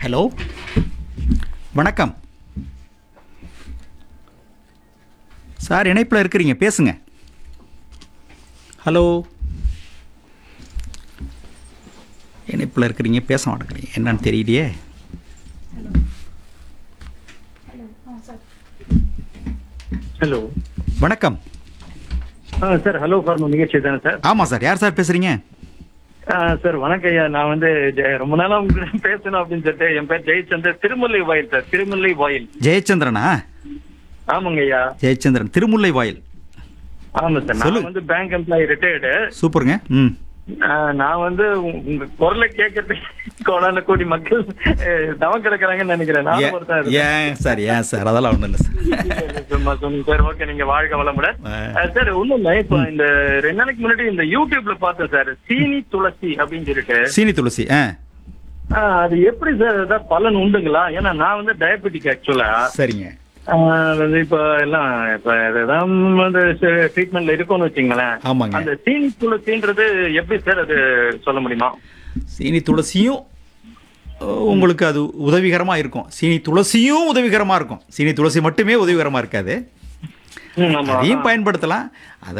Hello வணக்கம் sir இணைப்பில் இருக்கிறீங்க பேசுங்க ஹலோ இணைப்பில் இருக்கிறீங்க பேச மாட்டேங்கிறீங்க என்னன்னு தெரியலையே ஹலோ வணக்கம் ஆ சார் ஹலோ ஃபார்ம் நிகழ்ச்சி தானே சார் ஆமாம் சார் யார் சார் பேசுகிறீங்க ஆ சார் வணக்கம் ஐயா நான் வந்து ஜெ- ரொம்ப நாளா உங்ககிட்ட பேசணும் அப்படின்னு சொல்லிட்டு என் பேர் ஜெயச்சந்தர் திருமுல்லை வாயில் சார் திருமுல்லை வாயில் ஜெயச்சந்திரனா ஆமாங்க ஐயா ஜெயச்சந்திரன் திருமுல்லை வாயில் ஆமா சார் சொல்லு. நான் வந்து பேங்க் எம்ப்ளாயி ரிட்டையர்டு சூப்பருங்க ம் நான் வந்து உங்க- உங்க குரலை கேட்கறதுக்கு கோடான கோடி மக்கள் அஹ், தவம் கிடக்குறாங்கன்னு நினைக்கிறேன் நான் ஏன் ஒருத்தன் இருக்கேன். ஏன் சார் ஏன் சார் அதெல்லாம் ஒன்றும் இல்லை சார் சும்மா சொன்னீங்க சார் ஓகே நீங்க வாழ்க வளமுடன் ஆ. அஹ், சார் ஒண்ணும் இல்ல இப்போ இந்த ரெண்டு நாளைக்கு முன்னாடி இந்த யூடியூப்ல பார்த்தேன் சார் சீனி துளசி அப்படின்னு சொல்லிட்டு சீனி துளசி ஆ ஆ, அது எப்படி சார் ஏதாவது பலன் உண்டுங்களா ஏன்னா நான் வந்து டயபெட்டிக் ஆக்சுவலா சரிங்க வந்து இப்ப எல்லாம் இப்ப இதுதான் வந்து ட்ரீட்மெண்ட்ல இருக்கும்னு வச்சுங்களேன் ஆமாங்க அந்த சீனி துளசின்றது எப்படி சார் அது சொல்ல முடியுமா சீனி துளசியும் அஹ், உங்களுக்கு அது உதவிகரமாக இருக்கும் சீனி துளசியும் உதவிகரமாக இருக்கும் சீனி துளசி மட்டுமே உதவிகரமாக இருக்காது ம், ஆமா அதையும் பயன்படுத்தலாம் அதை